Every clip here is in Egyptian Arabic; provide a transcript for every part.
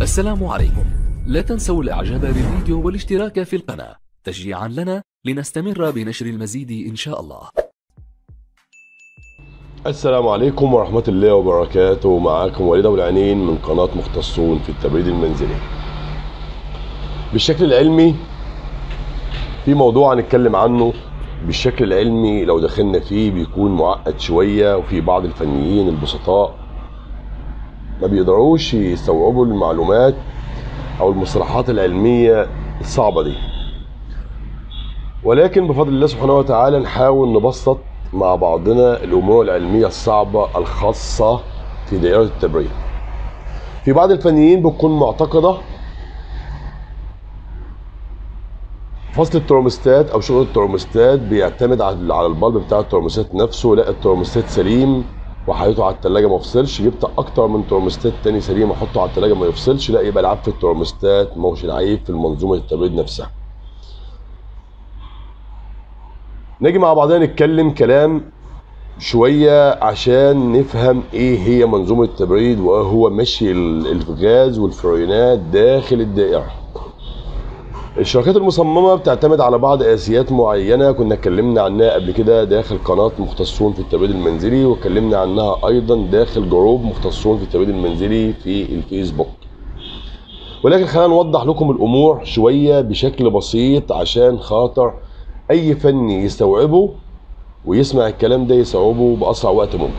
السلام عليكم لا تنسوا الاعجاب بالفيديو والاشتراك في القناة تشجيعا لنا لنستمر بنشر المزيد ان شاء الله السلام عليكم ورحمة الله وبركاته معاكم وليد أبو العينين من قناة مختصون في التبريد المنزلي بالشكل العلمي في موضوع هنتكلم عنه بالشكل العلمي لو دخلنا فيه بيكون معقد شوية وفي بعض الفنيين البسطاء ما بيقدروش يستوعبوا المعلومات أو المصطلحات العلمية الصعبة دي ولكن بفضل الله سبحانه وتعالى نحاول نبسط مع بعضنا الامور العلميه الصعبه الخاصه في دائره التبريد في بعض الفنيين بتكون معتقده فصل الترمستات او شغل الترمستات بيعتمد على على البلب بتاع الترمستات نفسه لا الترمستات سليم وحيطه على التلاجة ما يفصلش جبت اكتر من ترمستات تاني سليم احطه على التلاجة ما يفصلش لا يبقى العيب في الترمستات ما هوش العيب في المنظومه التبريد نفسها نيجي مع بعضنا نتكلم كلام شوية عشان نفهم ايه هي منظومة التبريد وهو مشي ال- الغاز والفريونات داخل الدائرة الشركات المصممة بتعتمد على بعض اساسيات معينة كنا اتكلمنا عنها قبل كده داخل قناة مختصون في التبريد المنزلي واتكلمنا عنها ايضا داخل جروب مختصون في التبريد المنزلي في الفيسبوك ولكن خلينا نوضح لكم الامور شوية بشكل بسيط عشان خاطر اي فني يستوعبه ويسمع الكلام ده يستوعبه باسرع وقت ممكن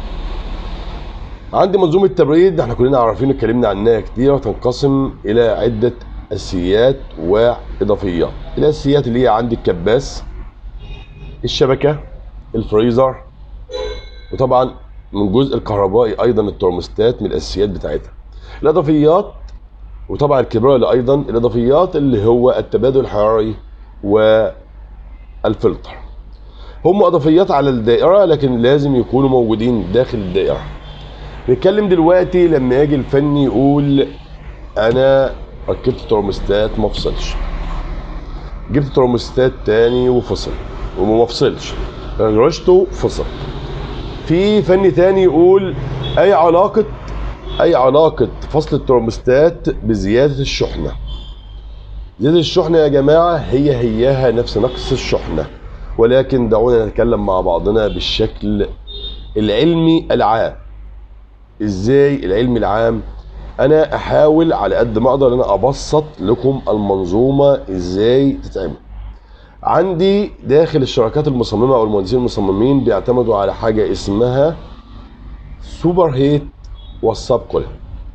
عندي منظومه تبريد احنا كلنا عارفين اتكلمنا عنها كتير وتنقسم الى عده اساسيات واضافيات الاساسيات اللي هي عندي الكباس الشبكه الفريزر وطبعا من جزء الكهربائي ايضا الترمستات من الاساسيات بتاعتها الاضافيات وطبعا الكبرى اللي ايضا الاضافيات اللي هو التبادل الحراري و الفلتر هم اضافيات على الدائره لكن لازم يكونوا موجودين داخل الدائره نتكلم دلوقتي لما يجي الفني يقول انا ركبت ترمستات ما فصلش جبت ترمستات تاني وفصل وما فصلش رشته فصل في فني تاني يقول اي علاقه اي علاقه فصل الترمستات بزياده الشحنه زيادة الشحنة يا جماعة هي هياها نفس نقص الشحنة ولكن دعونا نتكلم مع بعضنا بالشكل العلمي العام ازاي العلم العام انا احاول على قد ما اقدر ان انا ابسط لكم المنظومة ازاي تتعمل عندي داخل الشركات المصممة او المهندسين المصممين بيعتمدوا على حاجة اسمها سوبر هيت والسب كولن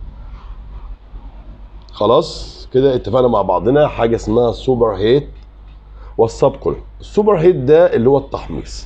خلاص كده اتفقنا مع بعضنا حاجه اسمها سوبر هيت والسب كولن السوبر هيت ده اللي هو التحميص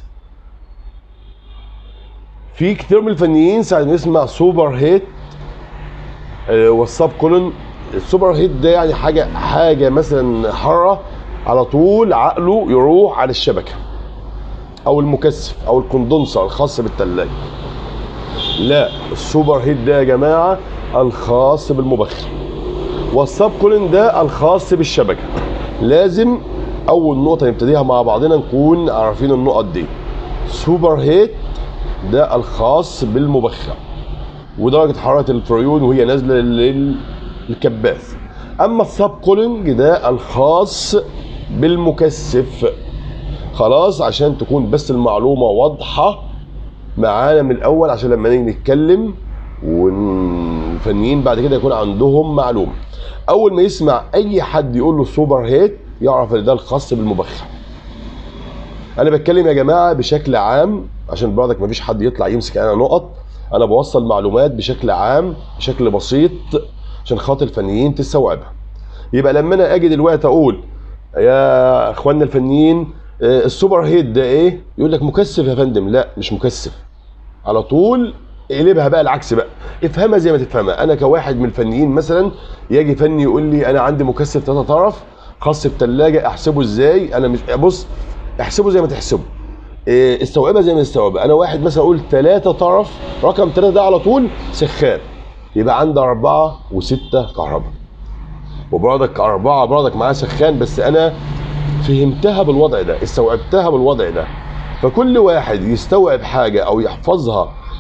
في كتير من الفنيين ساعه ما يسمع سوبر هيت آه، والسب كولن السوبر هيت ده يعني حاجه حاجه مثلا حاره على طول عقله يروح على الشبكه او المكثف او الكوندنسر الخاص بالثلاجه لا السوبر هيت ده يا جماعه الخاص بالمبخر والسب كولين ده الخاص بالشبكه لازم اول نقطه نبتديها مع بعضنا نكون عارفين النقط دي سوبر هيت ده الخاص بالمبخر ودرجه حراره الفريون وهي نازله لل- للكباس اما السب كولينج ده الخاص بالمكثف خلاص عشان تكون بس المعلومه واضحه معانا من الاول عشان لما نيجي نتكلم والفنيين بعد كده يكون عندهم معلومه اول ما يسمع اي حد يقول له سوبر هيت يعرف ان ده الخاص بالمبخر انا بتكلم يا جماعه بشكل عام عشان برضك مفيش حد يطلع يمسك انا نقط انا بوصل معلومات بشكل عام بشكل بسيط عشان خاطر الفنيين تستوعبها يبقى لما انا اجي دلوقتي اقول يا اخواننا الفنيين آه، السوبر هيت ده ايه يقول لك مكثف يا فندم لا مش مكثف على طول اقلبها بقى العكس بقى افهمها زي ما تفهمها انا كواحد من الفنيين مثلا يجي فني يقول لي انا عندي مكثف ثلاثة طرف خاص بثلاجه احسبه ازاي انا مش بص احسبه زي ما تحسبه إيه، استوعبها زي ما تستوعبها انا واحد مثلا اقول ثلاثة طرف رقم ثلاثة ده على طول سخان يبقى عندي أربعة وستة كهرباء وبرضك أربعة برضك معاه سخان بس أنا فهمتها بالوضع ده استوعبتها بالوضع ده فكل واحد يستوعب حاجة أو يحفظها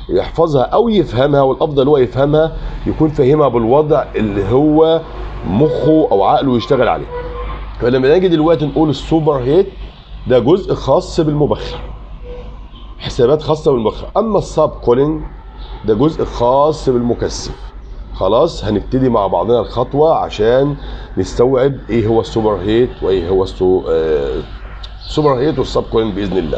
يحفظها او يفهمها والافضل هو يفهمها يكون فاهمها بالوضع اللي هو مخه او عقله يشتغل عليه فلما نيجي دلوقتي نقول السوبر هيت ده جزء خاص بالمبخر حسابات خاصه بالمبخر اما الساب كولينج ده جزء خاص بالمكثف خلاص هنبتدي مع بعضنا الخطوه عشان نستوعب ايه هو السوبر هيت وايه هو السو... آه... السوبر هيت والساب كولينج باذن الله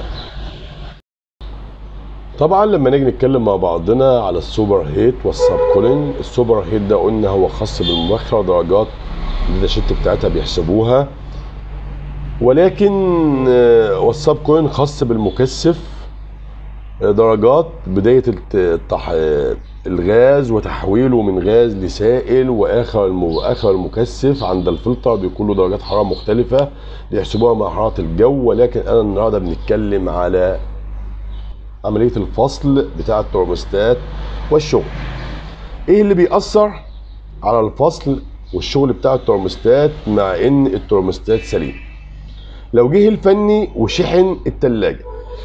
طبعا لما نيجي نتكلم مع بعضنا على السوبر هيت والساب كولينج السوبر هيت ده قلنا هو خاص بالمبخر درجات الداتا شيت بتاعتها بيحسبوها ولكن آه، والساب كولينج خاص بالمكثف آه، درجات بداية الت- التح... آه، الغاز وتحويله من غاز لسائل واخر الم... اخر المكثف عند الفلتر بيكون له درجات حراره مختلفه بيحسبوها مع حراره الجو ولكن انا النهارده بنتكلم على عمليه الفصل بتاع الترموستات والشغل ايه اللي بيأثر على الفصل والشغل بتاع الترموستات مع ان الترموستات سليم لو جه الفني وشحن التلاجة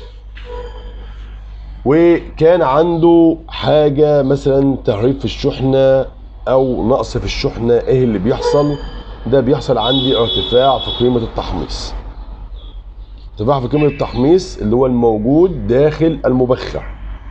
وكان عنده حاجة مثلا تهريب في الشحنة او نقص في الشحنة ايه اللي بيحصل ده بيحصل عندي ارتفاع في قيمة التحميص ارتفاع في قيمة التحميص اللي هو الموجود داخل المبخر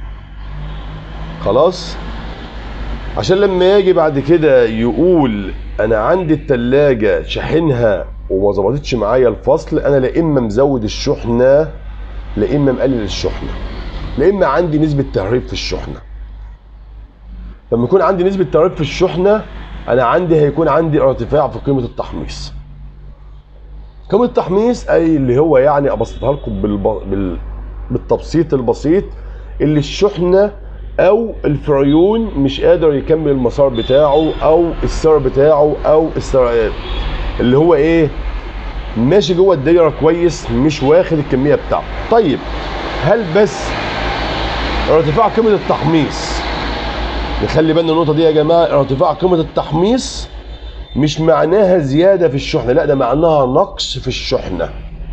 خلاص عشان لما يجي بعد كده يقول انا عندي التلاجة شاحنها وما ظبطتش معايا الفصل انا لا اما مزود الشحنة لا اما مقلل الشحنة لا اما عندي نسبة تهريب في الشحنة لما يكون عندي نسبة تهريب في الشحنة انا عندي هيكون عندي ارتفاع في قيمة التحميص قيمة التحميص اي اللي هو يعني ابسطها لكم بالب... بال... بالتبسيط البسيط اللي الشحنة او الفريون مش قادر يكمل المسار بتاعه او السير بتاعه او السر... اللي هو ايه ماشي جوه الدايره كويس مش واخد الكميه بتاعته طيب هل بس ارتفاع قيمه التحميص نخلي بالنا النقطه دي يا جماعه ارتفاع قيمه التحميص مش معناها زياده في الشحنه لا ده معناها نقص في الشحنه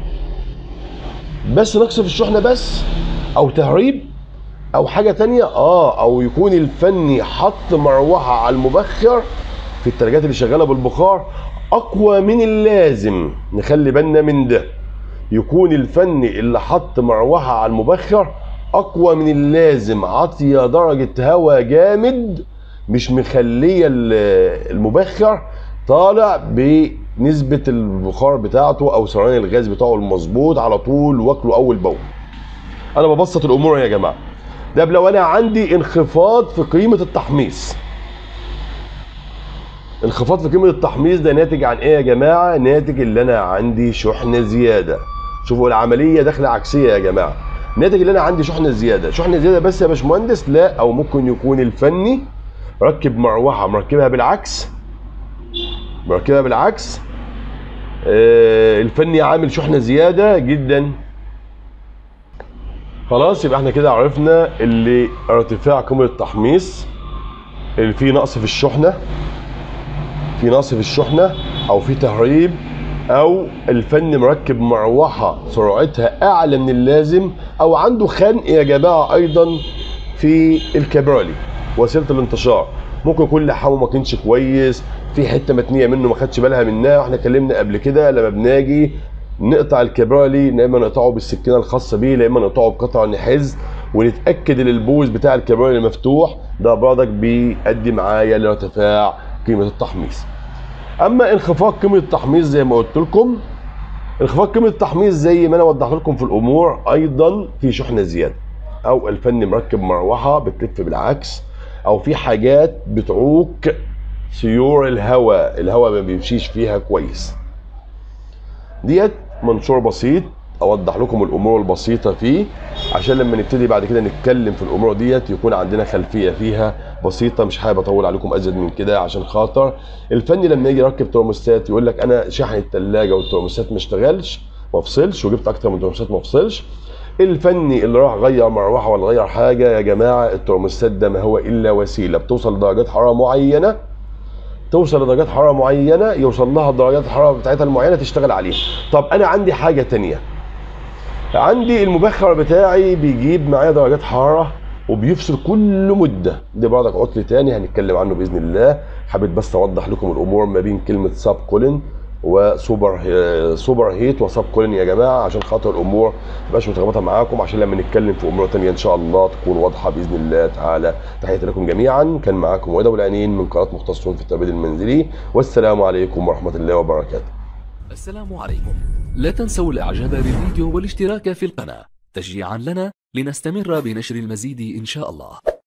بس نقص في الشحنه بس او تهريب او حاجه تانية اه او يكون الفني حط مروحه على المبخر في التلاجات اللي شغاله بالبخار اقوى من اللازم نخلي بالنا من ده يكون الفني اللي حط مروحه على المبخر اقوى من اللازم عاطيه درجه هواء جامد مش مخليه ال- المبخر طالع بنسبه البخار بتاعته او سريان الغاز بتاعه المظبوط على طول واكله اول باول انا ببسط الامور يا جماعه ده لو انا عندي انخفاض في قيمه التحميص انخفاض في قيمه التحميص ده ناتج عن ايه يا جماعه ناتج اللي انا عندي شحنه زياده شوفوا العمليه داخله عكسيه يا جماعه ناتج اللي انا عندي شحنه زياده شحنه زياده بس يا باشمهندس لا او ممكن يكون الفني ركب مروحه مركبها بالعكس مركبها بالعكس آه الفني عامل شحنه زياده جدا خلاص يبقى احنا كده عرفنا اللي ارتفاع قيمه التحميص اللي فيه نقص في الشحنه في نقص في الشحنه او في تهريب او الفن مركب مروحه سرعتها اعلى من اللازم او عنده خنق يا جماعه ايضا في الكبرالي وسيله الانتشار ممكن يكون لحامه ما كانش كويس في حته متنيه منه ما خدش بالها منها واحنا اتكلمنا قبل كده لما بناجي نقطع الكبرالي يا اما نقطعه بالسكينه الخاصه بيه يا اما نقطعه بقطع نحاز ونتاكد ان البوز بتاع الكبرالي مفتوح ده برضك بيؤدي معايا لارتفاع قيمه التحميص اما انخفاض قيمه التحميص زي ما قلت لكم انخفاض قيمه التحميص زي ما انا وضحت لكم في الامور ايضا في شحنه زياده او الفني مركب مروحه بتلف بالعكس او في حاجات بتعوق سيور الهواء الهواء ما بيمشيش فيها كويس ديت منشور بسيط اوضح لكم الامور البسيطه فيه عشان لما نبتدي بعد كده نتكلم في الامور ديت يكون عندنا خلفيه فيها بسيطه مش حابب اطول عليكم ازيد من كده عشان خاطر الفني لما يجي يركب ترموستات يقول لك انا شحن الثلاجه والترموستات ما اشتغلش ما فصلش وجبت اكتر من ترموستات ما فصلش الفني اللي راح غير مروحه ولا غير حاجه يا جماعه الترموستات ده ما هو الا وسيله بتوصل لدرجات حراره معينه توصل لدرجات حراره معينه يوصل لها درجات الحراره بتاعتها المعينه تشتغل عليها طب انا عندي حاجه تانية عندي المبخر بتاعي بيجيب معايا درجات حراره وبيفصل كل مده ده برضك عطل تاني هنتكلم عنه باذن الله حبيت بس اوضح لكم الامور ما بين كلمه ساب كولين وسوبر هي- سوبر هيت وساب كولين يا جماعه عشان خاطر الامور ما تبقاش متلخبطه معاكم عشان لما نتكلم في امور تانية ان شاء الله تكون واضحه باذن الله تعالى تحياتي لكم جميعا كان معاكم وائل ابو العينين من قناه مختصون في التبريد المنزلي والسلام عليكم ورحمه الله وبركاته السلام عليكم لا تنسوا الاعجاب بالفيديو والاشتراك في القناة تشجيعا لنا لنستمر بنشر المزيد ان شاء الله